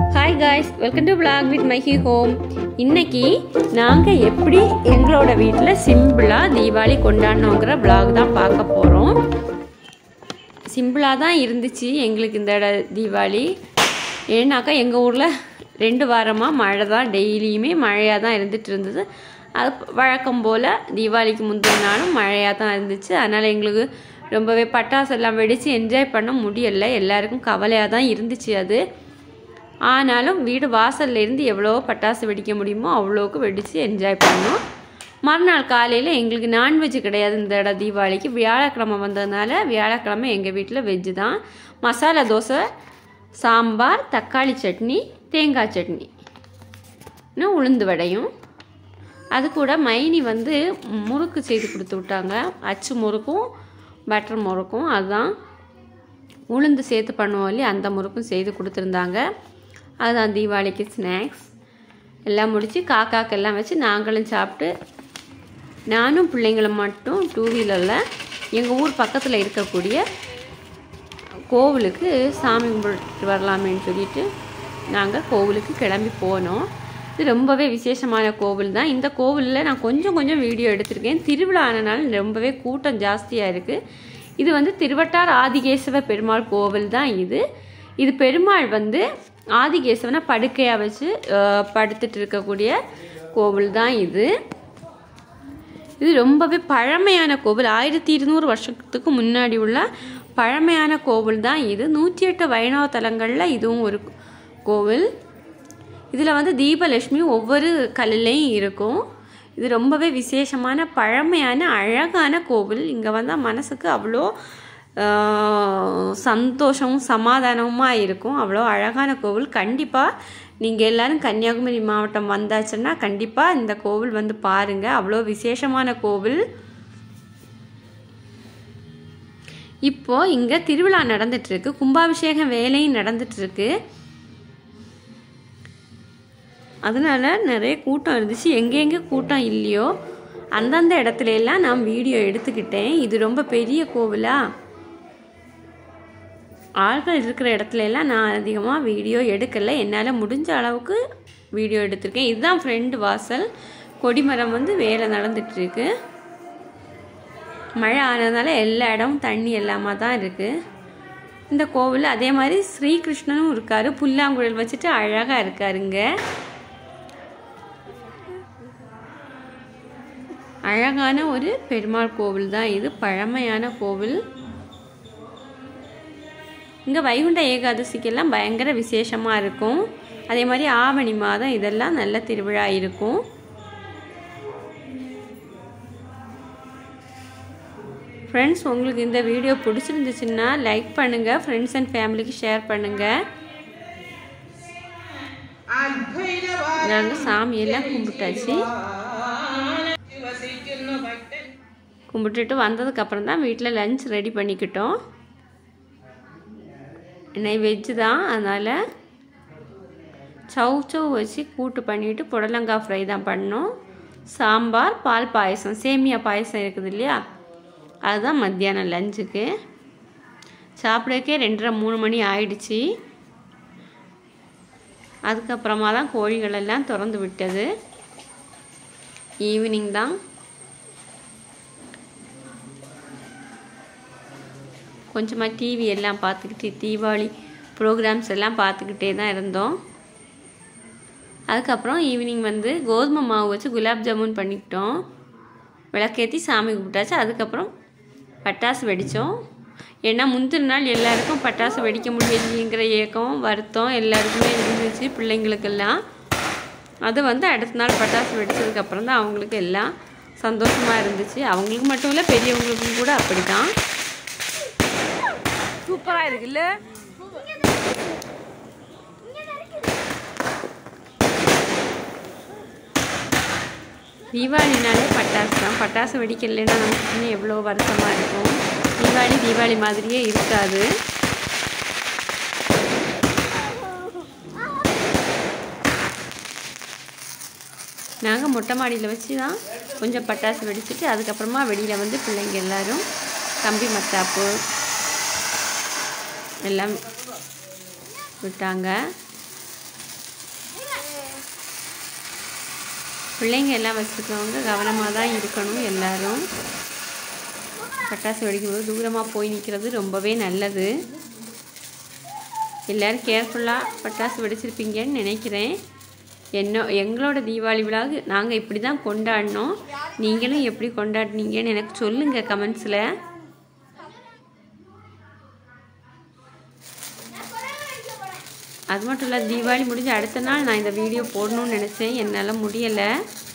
hi guys welcome to vlog with மைஹி home இன்னைக்கு நாங்கள் எப்படி எங்களோட வீட்டில் சிம்பிளாக தீபாவளி கொண்டாடினோங்கிற vlog தான் பார்க்க போகிறோம் சிம்பிளாக தான் இருந்துச்சு எங்களுக்கு இந்த இட தீபாவளி ஏன்னாக்கா எங்கள் ஊரில் ரெண்டு வாரமாக மழை தான் டெய்லியுமே மழையாக தான் இருந்துட்டு இருந்தது அது வழக்கம் போல் தீபாவளிக்கு முந்தின நாளும் மழையாக தான் இருந்துச்சு அதனால் எங்களுக்கு ரொம்பவே பட்டாசு எல்லாம் வெடித்து என்ஜாய் பண்ண முடியலை எல்லாருக்கும் கவலையாக தான் இருந்துச்சு அது ஆனாலும் வீடு வாசல்ல இருந்து எவ்வளோ பட்டாசு வெடிக்க முடியுமோ அவ்வளோக்கு வெடித்து என்ஜாய் பண்ணோம் மறுநாள் காலையில் எங்களுக்கு நான்வெஜ் கிடையாது இந்த இடம் தீபாவளிக்கு வியாழக்கிழமை வந்ததுனால வியாழக்கிழமை எங்கள் வீட்டில் வெஜ்ஜு தான் மசாலா தோசை சாம்பார் தக்காளி சட்னி தேங்காய் சட்னி இன்னும் உளுந்து வடையும் அது கூட மைனி வந்து முறுக்கு செய்து கொடுத்து விட்டாங்க அச்சு முறுக்கும் பட்டர் முறுக்கும் அதுதான் உளுந்து சேர்த்து பண்ணுவோம் இல்லையா அந்த முறுக்கும் செய்து கொடுத்துருந்தாங்க அதுதான் தீபாவளிக்கு ஸ்நாக்ஸ் எல்லாம் முடித்து காக்காக்கெல்லாம் வச்சு நாங்களும் சாப்பிட்டு நானும் பிள்ளைங்களும் மட்டும் டூ வீலரில் எங்கள் ஊர் பக்கத்தில் இருக்கக்கூடிய கோவிலுக்கு சாமி கும்பிட்டு வரலாமேன்னு சொல்லிட்டு நாங்கள் கோவிலுக்கு கிளம்பி போனோம் இது ரொம்பவே விசேஷமான கோவில் தான் இந்த கோவிலில் நான் கொஞ்சம் கொஞ்சம் வீடியோ எடுத்திருக்கேன் திருவிழா ஆனனால ரொம்பவே கூட்டம் ஜாஸ்தியாக இருக்குது இது வந்து திருவட்டார் ஆதிகேசவ பெருமாள் கோவில் தான் இது இது பெருமாள் வந்து ஆதிகேசவனை படுக்கையாக வச்சு அஹ், படுத்துட்டு இருக்கக்கூடிய கோவில் தான் இது இது ரொம்பவே பழமையான கோவில் ஆயிரத்தி இருநூறு வருஷத்துக்கு முன்னாடி உள்ள பழமையான கோவில் தான் இது நூற்றி எட்டு வைணவ தலங்களில் இதுவும் ஒரு கோவில் இதில் வந்து தீபலட்சுமி ஒவ்வொரு கல்லுலேயும் இருக்கும் இது ரொம்பவே விசேஷமான பழமையான அழகான கோவில் இங்கே வந்தால் மனசுக்கு அவ்வளோ ஆஹ், சந்தோஷமும் சமாதானமுமாக இருக்கும் அவ்வளோ அழகான கோவில் கண்டிப்பாக நீங்கள் எல்லாரும் கன்னியாகுமரி மாவட்டம் வந்தாச்சுன்னா கண்டிப்பாக இந்த கோவில் வந்து பாருங்கள் அவ்வளோ விசேஷமான கோவில் இப்போ இங்கே திருவிழா நடந்துட்டு இருக்கு கும்பாபிஷேகம் வேலையும் நடந்துட்டு இருக்கு அதனால நிறைய கூட்டம் இருந்துச்சு எங்கெங்கே கூட்டம் இல்லையோ அந்தந்த இடத்துல எல்லாம் நான் வீடியோ எடுத்துக்கிட்டேன் இது ரொம்ப பெரிய கோவிலா ஆள்கள் இருக்கிற இடத்துல எல்லாம் நான் அதிகமாக வீடியோ எடுக்கலை என்னால் முடிஞ்ச அளவுக்கு வீடியோ எடுத்திருக்கேன் இதுதான் ஃப்ரெண்டு வாசல் கொடிமரம் வந்து வேலை நடந்துட்டுருக்கு மழை ஆனதுனால எல்லா இடமும் தண்ணி எல்லாமா தான் இருக்குது இந்த கோவில் அதே மாதிரி ஸ்ரீகிருஷ்ணனும் இருக்காரு புல்லாங்குழல் வச்சுட்டு அழகாக இருக்காருங்க அழகான ஒரு பெருமாள் கோவில் தான் இது பழமையான கோவில் இங்கே வைகுண்ட ஏகாதசிக்கெல்லாம் பயங்கர விசேஷமாக இருக்கும் அதே மாதிரி ஆவணி மாதம் இதெல்லாம் நல்ல திருவிழா இருக்கும் ஃப்ரெண்ட்ஸ் உங்களுக்கு இந்த வீடியோ பிடிச்சிருந்துச்சுன்னா லைக் பண்ணுங்கள் ஃப்ரெண்ட்ஸ் அண்ட் ஃபேமிலிக்கு ஷேர் பண்ணுங்கள் நாங்கள் சாமியெல்லாம் கும்பிட்டாச்சு கும்பிட்டுட்டு வந்ததுக்கப்புறம் தான் வீட்டில் லஞ்ச் ரெடி பண்ணிக்கிட்டோம் இன்னைக்கு வெஜ்ஜு தான் அதனால் சவு சவு வச்சு கூட்டு பண்ணிவிட்டு புடலங்காய் ஃப்ரை தான் பண்ணோம் சாம்பார் பால் பாயசம் சேமியா பாயசம் இருக்குது இல்லையா அதுதான் மத்தியானம் லஞ்சுக்கு சாப்பிடக்கே ரெண்டரை மூணு மணி ஆயிடுச்சு அதுக்கப்புறமா தான் கோழிகள் எல்லாம் திறந்து விட்டது ஈவினிங் தான் கொஞ்சமாக டிவி எல்லாம் பார்த்துக்கிட்டு தீபாவளி ப்ரோக்ராம்ஸ் எல்லாம் பார்த்துக்கிட்டே தான் இருந்தோம் அதுக்கப்புறம் ஈவினிங் வந்து கோதுமை மாவு வச்சு குலாப் ஜாமுன் பண்ணிக்கிட்டோம் விளக்கேற்றி சாமி கும்பிட்டாச்சு அதுக்கப்புறம் பட்டாசு வெடித்தோம் ஏன்னா முந்தின நாள் எல்லாருக்கும் பட்டாசு வெடிக்க முடியலைங்கிற ஏக்கம் வருத்தம் எல்லாருக்குமே இருந்துச்சு பிள்ளைங்களுக்கெல்லாம் அது வந்து அடுத்த நாள் பட்டாசு வெடிச்சதுக்கப்புறம் தான் அவங்களுக்கு எல்லாம் சந்தோஷமாக இருந்துச்சு அவங்களுக்கு மட்டும் இல்லை பெரியவங்களுக்கும் கூட அப்படி தான் சூப்பரா இருக்குல்ல தீபாவளினாலே பட்டாசு தான் பட்டாசு வெடிக்கலைன்னா நமக்கு இன்னும் எவ்வளோ வருத்தமாக இருக்கும் தீபாவளி தீபாவளி மாதிரியே இருக்காது நாங்கள் மொட்டை மாடியில் வச்சு தான் கொஞ்சம் பட்டாசு வெடிச்சிட்டு அதுக்கப்புறமா வெளியில் வந்து பிள்ளைங்க எல்லாரும் கம்பி மத்தாப்பு எல்லாம் விட்டாங்க பிள்ளைங்க எல்லாம் வச்சுருக்கவங்க கவனமாக தான் இருக்கணும் எல்லாரும் பட்டாசு வெடிக்கும்போது தூரமாக போய் நிற்கிறது ரொம்பவே நல்லது எல்லோரும் கேர்ஃபுல்லாக பட்டாசு வெடிச்சிருப்பீங்கன்னு நினைக்கிறேன் என்ன எங்களோட தீபாவளி விழாவுக்கு நாங்கள் இப்படி தான் கொண்டாடினோம் நீங்களும் எப்படி கொண்டாடினீங்கன்னு எனக்கு சொல்லுங்கள் கமெண்ட்ஸில் அது மட்டும் இல்லை தீபாவளி முடிஞ்ச அடுத்த நாள் நான் இந்த வீடியோ போடணும்னு நினச்சேன் என்னால் முடியலை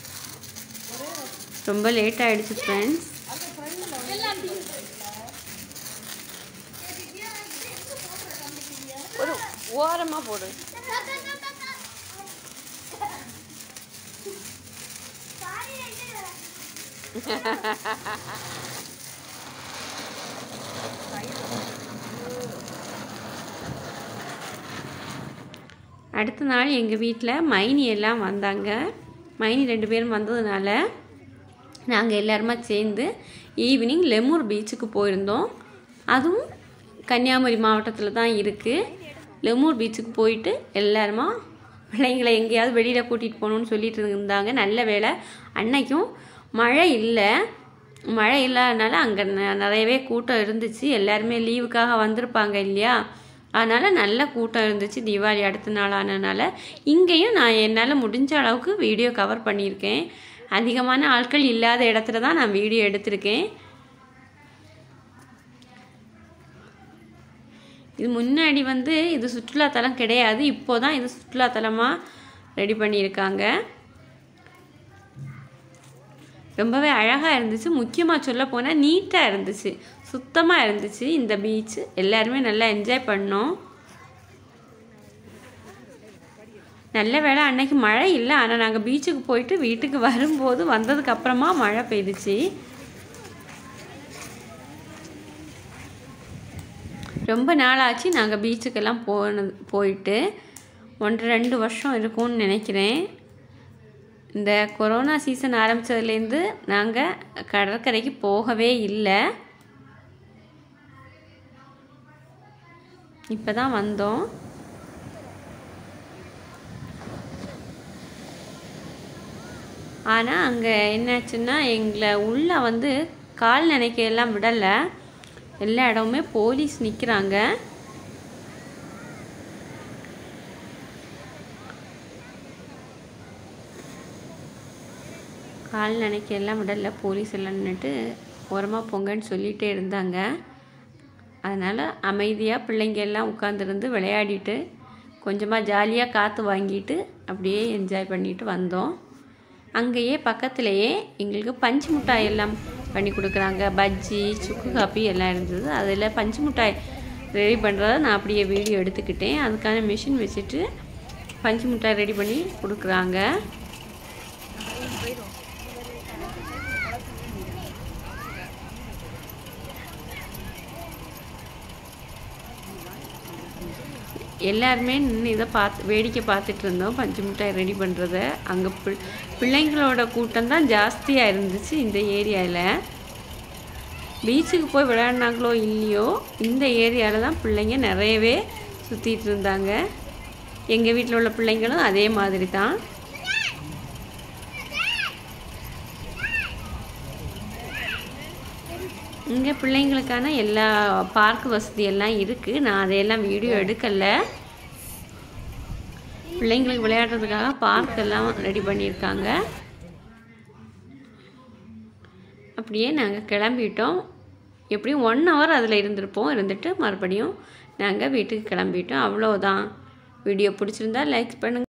ரொம்ப லேட் ஆகிடுச்சு ஃப்ரெண்ட்ஸ் ஒரு ஓரமாக போடு அடுத்த நாள் எங்கள் வீட்டில் மைனி எல்லாம் வந்தாங்க மைனி ரெண்டு பேரும் வந்ததுனால நாங்கள் எல்லாருமா சேர்ந்து ஈவினிங் லெமூர் பீச்சுக்கு போயிருந்தோம் அதுவும் கன்னியாகுமரி மாவட்டத்தில் தான் இருக்குது லெமூர் பீச்சுக்கு போயிட்டு எல்லாருமா பிள்ளைங்களை எங்கேயாவது வெளியில் கூட்டிகிட்டு போகணுன்னு சொல்லிட்டு இருந்தாங்க நல்ல வேலை அன்னைக்கும் மழை இல்லை மழை இல்லாதனால அங்கே நிறையவே கூட்டம் இருந்துச்சு எல்லாருமே லீவுக்காக வந்திருப்பாங்க இல்லையா அதனால் நல்ல கூட்டம் இருந்துச்சு தீபாவளி அடுத்த நாள் ஆனதுனால இங்கேயும் நான் என்னால் முடிஞ்ச அளவுக்கு வீடியோ கவர் பண்ணியிருக்கேன் அதிகமான ஆட்கள் இல்லாத இடத்துல தான் நான் வீடியோ எடுத்திருக்கேன் இது முன்னாடி வந்து இது சுற்றுலாத்தலம் கிடையாது இப்போ தான் இது சுற்றுலாத்தலமாக ரெடி பண்ணியிருக்காங்க ரொம்பவே அழகாக இருந்துச்சு முக்கியமாக சொல்ல போனால் நீட்டாக இருந்துச்சு சுத்தமாக இருந்துச்சு இந்த பீச் எல்லாருமே நல்லா என்ஜாய் பண்ணோம் நல்ல வேளை அன்னைக்கு மழை இல்லை ஆனால் நாங்கள் பீச்சுக்கு போயிட்டு வீட்டுக்கு வரும்போது வந்ததுக்கு அப்புறமா மழை பெய்துச்சு ரொம்ப நாள் ஆச்சு நாங்கள் பீச்சுக்கெல்லாம் போனது போயிட்டு ஒன்றரை ரெண்டு வருஷம் இருக்கும்னு நினைக்கிறேன் இந்த கொரோனா சீசன் ஆரம்பித்ததுலேருந்து நாங்கள் கடற்கரைக்கு போகவே இல்லை இப்போ தான் வந்தோம் ஆனால் அங்கே என்னாச்சுன்னா எங்களை உள்ளே வந்து கால் நினைக்க எல்லாம் விடலை எல்லா இடமுமே போலீஸ் நிற்கிறாங்க கால் நினைக்க எல்லாம் விடல போலீஸ் எல்லாம் நின்றுட்டு ஓரமாக போங்கன்னு சொல்லிகிட்டே இருந்தாங்க அதனால் அமைதியாக பிள்ளைங்க எல்லாம் உட்காந்துருந்து விளையாடிட்டு கொஞ்சமாக ஜாலியாக காற்று வாங்கிட்டு அப்படியே என்ஜாய் பண்ணிட்டு வந்தோம் அங்கேயே பக்கத்துலேயே எங்களுக்கு பஞ்சு மிட்டாய் எல்லாம் பண்ணி கொடுக்குறாங்க பஜ்ஜி சுக்கு காப்பி எல்லாம் இருந்தது அதில் பஞ்சு மிட்டாய் ரெடி பண்ணுறத நான் அப்படியே வீடியோ எடுத்துக்கிட்டேன் அதுக்கான மிஷின் வச்சுட்டு பஞ்சு மிட்டாய் ரெடி பண்ணி கொடுக்குறாங்க எல்லாருமே நின்று இதை பார்த்து வேடிக்கை பார்த்துட்டு இருந்தோம் பஞ்சு மிட்டாய் ரெடி பண்ணுறத அங்கே பி பிள்ளைங்களோட கூட்டம் தான் ஜாஸ்தியாக இருந்துச்சு இந்த ஏரியாவில் பீச்சுக்கு போய் விளையாடினாங்களோ இல்லையோ இந்த ஏரியாவில் தான் பிள்ளைங்க நிறையவே சுற்றிட்டு இருந்தாங்க எங்கள் வீட்டில் உள்ள பிள்ளைங்களும் அதே மாதிரி தான் இங்கே பிள்ளைங்களுக்கான எல்லா பார்க் வசதி எல்லாம் இருக்குது நான் அதையெல்லாம் வீடியோ எடுக்கலை பிள்ளைங்களுக்கு விளையாடுறதுக்காக பார்க் எல்லாம் ரெடி பண்ணியிருக்காங்க அப்படியே நாங்கள் கிளம்பிட்டோம் எப்படியும் ஒன் ஹவர் அதில் இருந்திருப்போம் இருந்துட்டு மறுபடியும் நாங்கள் வீட்டுக்கு கிளம்பிட்டோம் அவ்வளோதான் வீடியோ பிடிச்சிருந்தா லைக் பண்ணுங்கள்